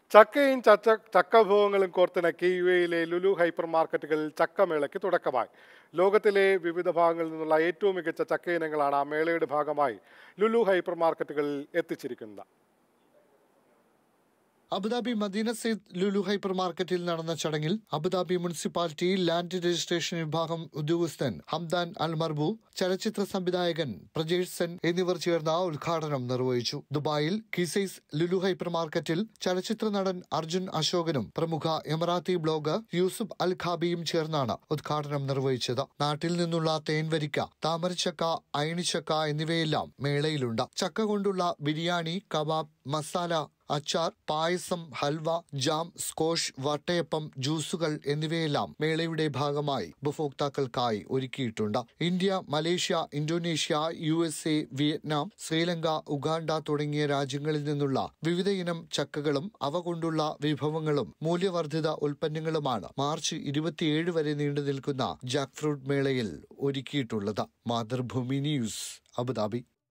ചക്കയും ചച്ച ചക്കവിഭവങ്ങളും കോർത്തിണക്കി യു എയിലെ ലുലു ഹൈപ്പർ മാർക്കറ്റുകളിൽ ചക്കമേളയ്ക്ക് തുടക്കമായി ലോകത്തിലെ വിവിധ ഭാഗങ്ങളിൽ നിന്നുള്ള ഏറ്റവും മികച്ച ചക്ക ഇനങ്ങളാണ് ആ മേളയുടെ ഭാഗമായി ലുലു ഹൈപ്പർ മാർക്കറ്റുകളിൽ എത്തിച്ചിരിക്കുന്നത് Abu Dhabi Madina Zayed Lulu hyper മാർക്കറ്റിൽ നടന്ന ചടങ്ങിൽ അബുദാബി മുനിസിപ്പാലിറ്റി ലാൻഡ് രജിസ്ട്രേഷൻ വിഭാഗം ഉദ്യോഗസ്ഥൻ ഹംദാൻ അൽ മർബു ചലച്ചിത്ര സംവിധായകൻ പ്രജേഷ് സെൻ എന്നിവർ ചേർന്ന ഉദ്ഘാടനം നിർവഹിച്ചു ദുബായിൽ കിസൈസ് ലുലു ഹൈപ്പർ മാർക്കറ്റിൽ ചലച്ചിത്ര നടൻ അർജുൻ അശോകനും പ്രമുഖ എമറാത്തി ബ്ലോഗർ യൂസുഫ് അൽ ഖാബിയും ചേർന്നാണ് ഉദ്ഘാടനം നിർവഹിച്ചത് നാട്ടിൽ നിന്നുള്ള തേൻവരിക്ക താമരച്ചക്ക അയണിച്ചക്ക എന്നിവയെല്ലാം മേളയിലുണ്ട് ചക്ക കൊണ്ടുള്ള ബിരിയാണി കബാബ് മസാല അച്ചാർ പായസം ഹൽവ ജാം സ്കോഷ് വട്ടയപ്പം ജ്യൂസുകൾ എന്നിവയെല്ലാം മേളയുടെ ഭാഗമായി ഉപഭോക്താക്കൾക്കായി ഒരുക്കിയിട്ടുണ്ട് India Malaysia Indonesia U S A Vietnam Sri Lanka Uganda തുടങ്ങിയ രാജ്യങ്ങളിൽ നിന്നുള്ള വിവിധ ഇനം ചക്കകളും അവ കൊണ്ടുള്ള വിഭവങ്ങളും മൂല്യവർദ്ധിത ഉൽപ്പന്നങ്ങളുമാണ് മാർച്ച് ഇരുപത്തിയേഴ് വരെ നീണ്ടു നിൽക്കുന്ന ജാക്ക് ഫ്രൂട്ട് മേളയിൽ ഒരുക്കിയിട്ടുള്ളത് മാതൃഭൂമി ന്യൂസ് അബുദാബി